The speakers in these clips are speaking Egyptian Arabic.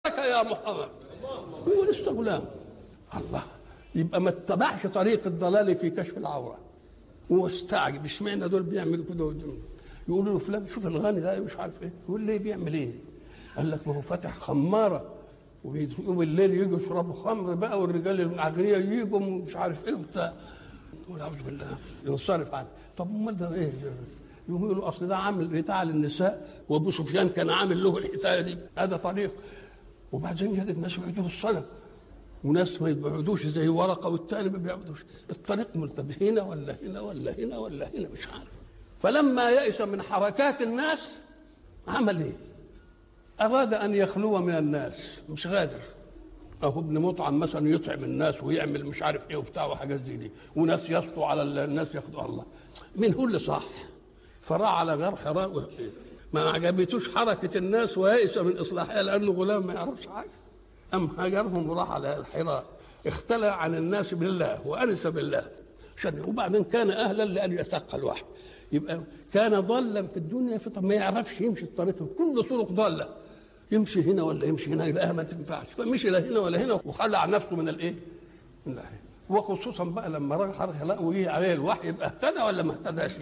لك يا محمد هو لسه غلام الله يبقى ما اتبعش طريق الضلال في كشف العوره هو استعجب اشمعنى دول بيعملوا كده ودول يقولوا له فلان شوف الغني ده مش عارف ايه يقول ليه بيعمل ايه قال لك ما هو فاتح خماره ويوم الليل يجوا يشربوا خمر بقى والرجال الاغنياء يجوا مش عارف ايه وبتاع يقول اعوذ بالله ينصرف عنه طب امال ده ايه يقوم يقولوا اصل ده عامل بتاع للنساء وابو سفيان كان عامل له الحكايه دي هذا طريق وبعدين يجد الناس يعبدوا الصنم وناس ما يبعدوش زي ورقه والتاني ما بيعبدوش الطريق ملتبس هنا ولا هنا ولا هنا ولا هنا مش عارف فلما يئس من حركات الناس عمل ايه؟ اراد ان يخلو من الناس مش غادر اهو ابن مطعم مثلا يطعم الناس ويعمل مش عارف ايه وبتاع وحاجات زي دي وناس يسطوا على الناس ياخدوا الله مين هو اللي صح؟ فراح على غار حراء ما عجبتوش حركه الناس ويئس من اصلاحها لانه غلام ما يعرفش حاجه أم هاجرهم وراح على الحراء اختلى عن الناس بالله وأنس بالله عشان وبعدين كان أهلا لأن يتلقى الوحي يبقى كان ضالا في الدنيا فطب ما يعرفش يمشي الطريق كل طرق ضالة يمشي هنا ولا يمشي هنا يلاقيها ما تنفعش فمشي لا هنا ولا هنا وخلع نفسه من الايه؟ من الحياة. وخصوصا بقى لما راح الحراء وجه عليه الوحي يبقى اهتدى ولا ما اهتداش؟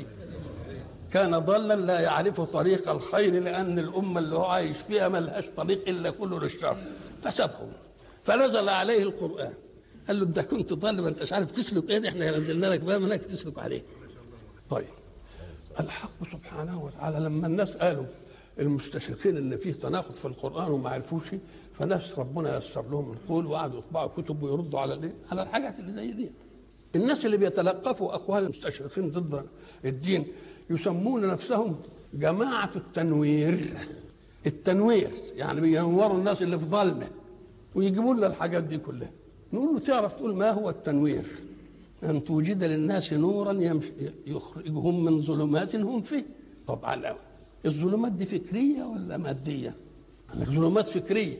كان ضالا لا يعرف طريق الخير لان الامه اللي هو عايش فيها ما لهاش طريق الا كله للشر فسابهم فنزل عليه القران قال له انت كنت ضال ما انتش عارف تسلك ايه احنا نزلنا لك بقى منك تسلك عليه طيب الحق سبحانه وتعالى لما الناس قالوا المستشرقين ان فيه تناقض في القران وما عرفوش فناس ربنا يسر لهم القول وقعدوا يطبعوا كتب ويردوا على الايه؟ على الحاجات اللي زي دي. الناس اللي بيتلقفوا اقوال المستشرقين ضد الدين يسمون نفسهم جماعه التنوير. التنوير يعني بينوروا الناس اللي في ظلمه ويجيبوا لنا الحاجات دي كلها. نقول له تعرف تقول ما هو التنوير؟ أن توجد للناس نورا يمشي يخرجهم من ظلمات هم فيه. طبعا الظلمات دي فكرية ولا مادية؟ قال لك ظلمات فكرية.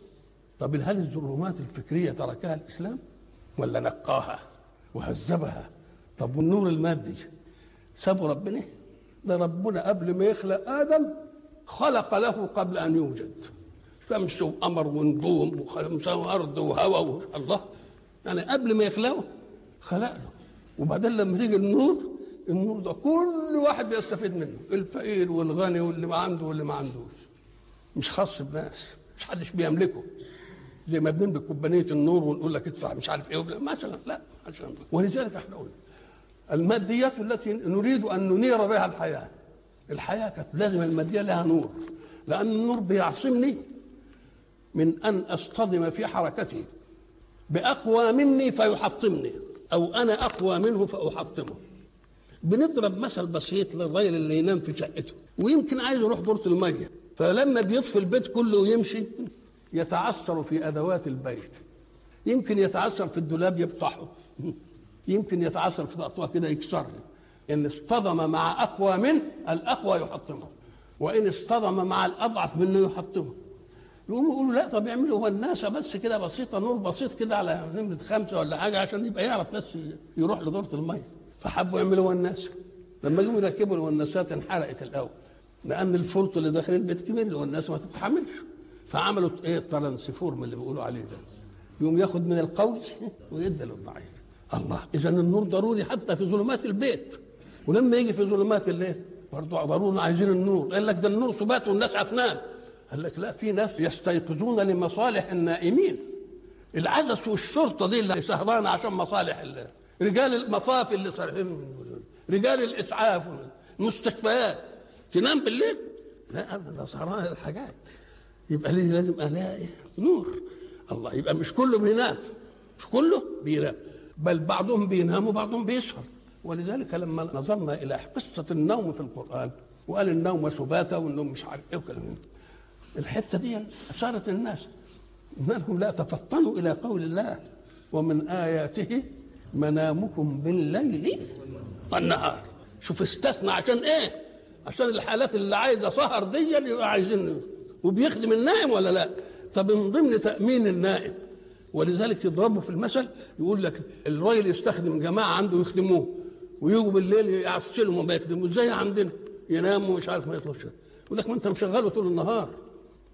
طب هل الظلمات الفكرية تركها الإسلام؟ ولا نقاها وهذبها؟ طب والنور المادي سابوا ربنا؟ ده ربنا قبل ما يخلق آدم خلق له قبل أن يوجد. شمس وقمر ونجوم وخمسة وأرض وهواء الله يعني قبل ما يخلقه خلق له وبعدين لما تيجي النور النور ده كل واحد بيستفيد منه الفقير والغني واللي ما عنده واللي ما عندوش مش خاص بناس مش حدش بيملكه زي ما بنملك كوبانيه النور ونقول لك ادفع مش عارف ايه مثلا لا عشان ولذلك احنا قلنا الماديات التي نريد ان ننير بها الحياه الحياه كانت لازم الماديه لها نور لان النور بيعصمني من ان اصطدم في حركتي باقوى مني فيحطمني او انا اقوى منه فاحطمه بنضرب مثل بسيط للراجل اللي ينام في شقته ويمكن عايز يروح دورة المية فلما بيطفي البيت كله ويمشي يتعثر في ادوات البيت يمكن يتعثر في الدولاب يفتحه يمكن يتعثر في الاطواق كده يكسره ان اصطدم مع اقوى منه الاقوى يحطمه وان اصطدم مع الاضعف منه يحطمه يقوموا يقولوا لا طب يعملوا هو الناس بس كده بسيطه نور بسيط كده على نمره خمسه ولا حاجه عشان يبقى يعرف بس يروح لدوره الميه فحبوا يعملوا الناس لما جم يركبوا الوناسات انحرقت الاول لان الفلط اللي داخل البيت كبير الوناسه ما تتحملش فعملوا ايه ترانسفور من اللي بيقولوا عليه ده يقوم ياخد من القوي ويدي للضعيف الله اذا النور ضروري حتى في ظلمات البيت ولما يجي في ظلمات الليل برضه ضروري عايزين النور قال لك ده النور سبات والناس هتنام قال لك لا في ناس يستيقظون لمصالح النائمين العزس والشرطه دي اللي سهرانه عشان مصالح الله رجال المصاف اللي صارحين رجال الاسعاف المستشفيات تنام بالليل لا ابدا سهران الحاجات يبقى ليه لازم الاقي نور الله يبقى مش كله بينام مش كله بينام بل بعضهم بينام وبعضهم بيسهر ولذلك لما نظرنا الى قصه النوم في القران وقال النوم سباتا والنوم مش عارف ايه وكلام الحته دي اثارت الناس انهم لا تفطنوا الى قول الله ومن اياته منامكم بالليل والنهار شوف استثنى عشان ايه عشان الحالات اللي عايزه سهر دي يبقى عايزين وبيخدم النائم ولا لا طب من ضمن تامين النائم ولذلك يضربوا في المثل يقول لك الراجل يستخدم جماعه عنده يخدموه ويجوا بالليل يعسلهم وما يخدموه ازاي عندنا يناموا مش عارف ما يطلبش يقول لك ما انت مشغله طول النهار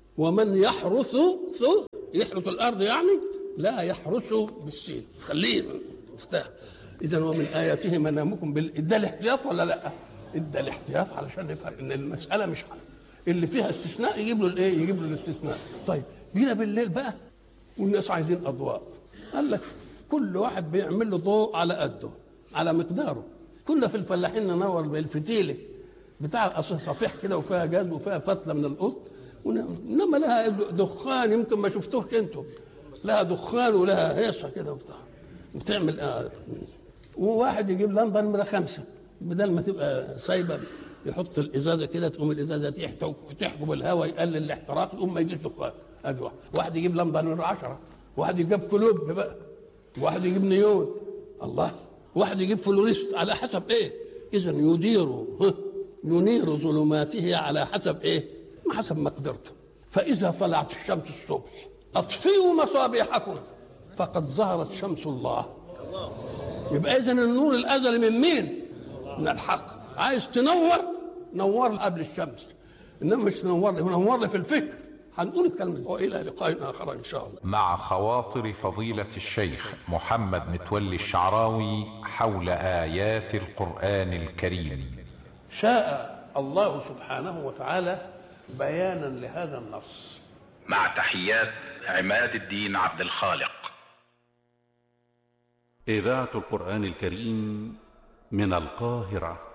ومن يحرث ثو يحرث الارض يعني لا يحرث بالسين خليه مفتاح اذا ومن اياته منامكم بال ادى الاحتياط ولا لا؟ ادى الاحتياط علشان نفهم ان المساله مش حل. اللي فيها استثناء يجيب له الايه؟ يجيب له الاستثناء. طيب جينا بالليل بقى والناس عايزين اضواء. قال لك كل واحد بيعمل له ضوء على قده على مقداره. كنا في الفلاحين ننور بالفتيله بتاع صفيح كده وفيها جاز وفيها فتله من القط انما لها دخان يمكن ما شفتوش انتم لها دخان ولها هيصه كده وبتاع وبتعمل آه. وواحد يجيب لمبه نمره خمسه بدل ما تبقى سايبه يحط الازازه كده تقوم الازازه تحت وتحجب الهواء يقلل الاحتراق يقوم ما يجيش دخان ادي واحد واحد يجيب لمبه نمره 10 واحد يجيب كلوب بقى واحد يجيب نيون الله واحد يجيب فلوريست على حسب ايه اذا يدير ينير ظلماته على حسب ايه حسب مقدرته فاذا طلعت الشمس الصبح اطفئوا مصابيحكم فقد ظهرت شمس الله يبقى اذا النور الازلي من مين من الحق عايز تنور نور قبل الشمس انما مش تنور لي نور لي في الفكر هنقول الكلمة دي وإلى لقاء آخر إن شاء الله مع خواطر فضيلة الشيخ محمد متولي الشعراوي حول آيات القرآن الكريم شاء الله سبحانه وتعالى بيانا لهذا النص مع تحيات عماد الدين عبد الخالق إذاعة القرآن الكريم من القاهرة